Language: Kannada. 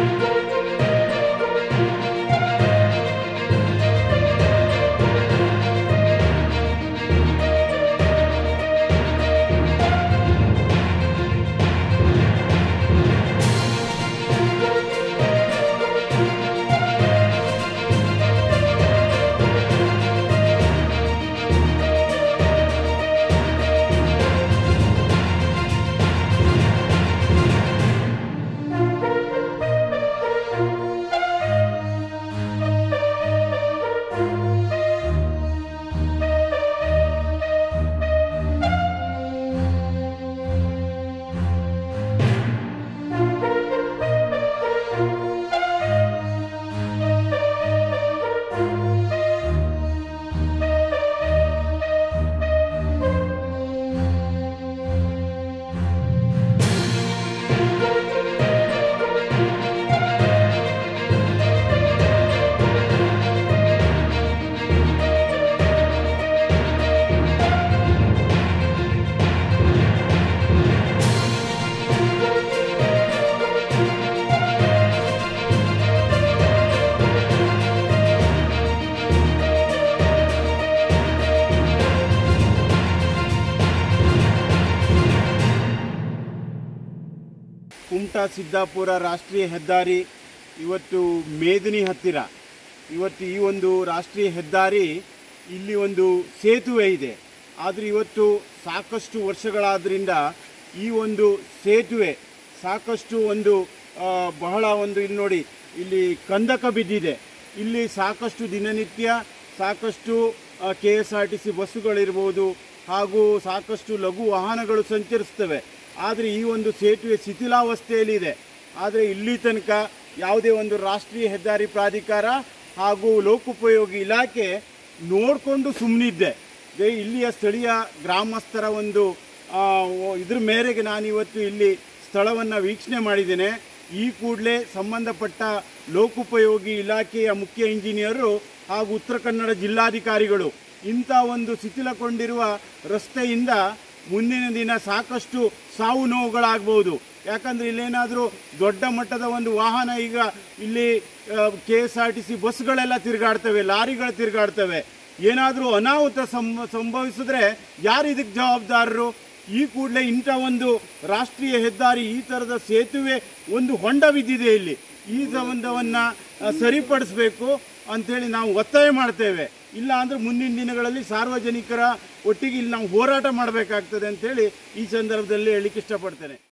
ಕುಮಟಾ ಸಿದ್ದಾಪುರ ರಾಷ್ಟ್ರೀಯ ಹೆದ್ದಾರಿ ಇವತ್ತು ಮೇದಿನಿ ಹತ್ತಿರ ಇವತ್ತು ಈ ಒಂದು ರಾಷ್ಟ್ರೀಯ ಹೆದ್ದಾರಿ ಇಲ್ಲಿ ಒಂದು ಸೇತುವೆ ಇದೆ ಆದರೆ ಇವತ್ತು ಸಾಕಷ್ಟು ವರ್ಷಗಳಾದ್ರಿಂದ ಈ ಒಂದು ಸೇತುವೆ ಸಾಕಷ್ಟು ಒಂದು ಆ, ಬಹಳ ಒಂದು ಇಲ್ಲಿ ನೋಡಿ ಇಲ್ಲಿ ಕಂದಕ ಬಿದ್ದಿದೆ ಇಲ್ಲಿ ಸಾಕಷ್ಟು ದಿನನಿತ್ಯ ಸಾಕಷ್ಟು K S R T C ಬಸ್ಸುಗಳಿರ್ಬೋದು ಹಾಗೂ ಸಾಕಷ್ಟು ಲಘು ವಾಹನಗಳು ಸಂಚರಿಸ್ತವೆ ಆದರೆ ಈ ಒಂದು ಸೇತುವೆ ಶಿಥಿಲಾವಸ್ಥೆಯಲ್ಲಿದೆ ಆದರೆ ಇಲ್ಲಿ ತನಕ ಯಾವುದೇ ಒಂದು ರಾಷ್ಟ್ರೀಯ ಹೆದ್ದಾರಿ ಪ್ರಾಧಿಕಾರ ಹಾಗೂ ಲೋಕೋಪಯೋಗಿ ಇಲಾಖೆ ನೋಡಿಕೊಂಡು ಸುಮ್ಮನಿದ್ದೆ ದೇ ಇಲ್ಲಿಯ ಸ್ಥಳೀಯ ಗ್ರಾಮಸ್ಥರ ಒಂದು ಆ, ಓ- ಇದ್ರ ಮೇರೆಗೆ ನಾನಿವತ್ತು ಇಲ್ಲಿ ಸ್ಥಳವನ್ನು ವೀಕ್ಷಣೆ ಮಾಡಿದ್ದೇನೆ ಈ ಕೂಡಲೇ ಸಂಬಂಧಪಟ್ಟ ಲೋಕೋಪಯೋಗಿ ಇಲಾಖೆಯ ಮುಖ್ಯ ಇಂಜಿನಿಯರು ಹಾಗೂ ಉತ್ತರ ಕನ್ನಡ ಜಿಲ್ಲಾಧಿಕಾರಿಗಳು ಇಂಥ ಒಂದು ಶಿಥಿಲಗೊಂಡಿರುವ ರಸ್ತೆಯಿಂದ ಮುಂದಿನ ದಿನ ಸಾಕಷ್ಟು ಸಾವು ನೋವುಗಳಾಗ್ಬೋದು ಯಾಕಂದ್ರೆ ಇಲ್ಲೇನಾದರೂ ದೊಡ್ಡ ಮಟ್ಟದ ಒಂದು ವಾಹನ ಈಗ ಇಲ್ಲಿ K S R T C ಬಸ್ಗಳೆಲ್ಲ ತಿರುಗಾಡ್ತವೆ ಲಾರಿಗಳು ತಿರುಗಾಡ್ತವೆ ಏನಾದರೂ ಅನಾಹುತ ಸಂಭ ಸಂಭವಿಸಿದ್ರೆ ಯಾರು ಇದಕ್ಕೆ ಜವಾಬ್ದಾರರು ಈ ಕೂಡಲೇ ಇಂಥ ಒಂದು ರಾಷ್ಟ್ರೀಯ ಹೆದ್ದಾರಿ ಈ ಥರದ ಸೇತುವೆ ಒಂದು ಹೊಂಡ ಬಿದ್ದಿದೆ ಇಲ್ಲಿ ಈ ಸಂಬಂಧವನ್ನು ಸರಿಪಡಿಸಬೇಕು ಅಂಥೇಳಿ ನಾವು ಒತ್ತಾಯ ಮಾಡ್ತೇವೆ ಇಲ್ಲ ಅಂದರೆ ಮುಂದಿನ ದಿನಗಳಲ್ಲಿ ಸಾರ್ವಜನಿಕರ ಒಟ್ಟಿಗೆ ಇಲ್ಲಿ ನಾವು ಹೋರಾಟ ಮಾಡಬೇಕಾಗ್ತದೆ ಅಂತೇಳಿ ಈ ಸಂದರ್ಭದಲ್ಲಿ ಹೇಳಲಿಕ್ಕೆ ಇಷ್ಟಪಡ್ತೇನೆ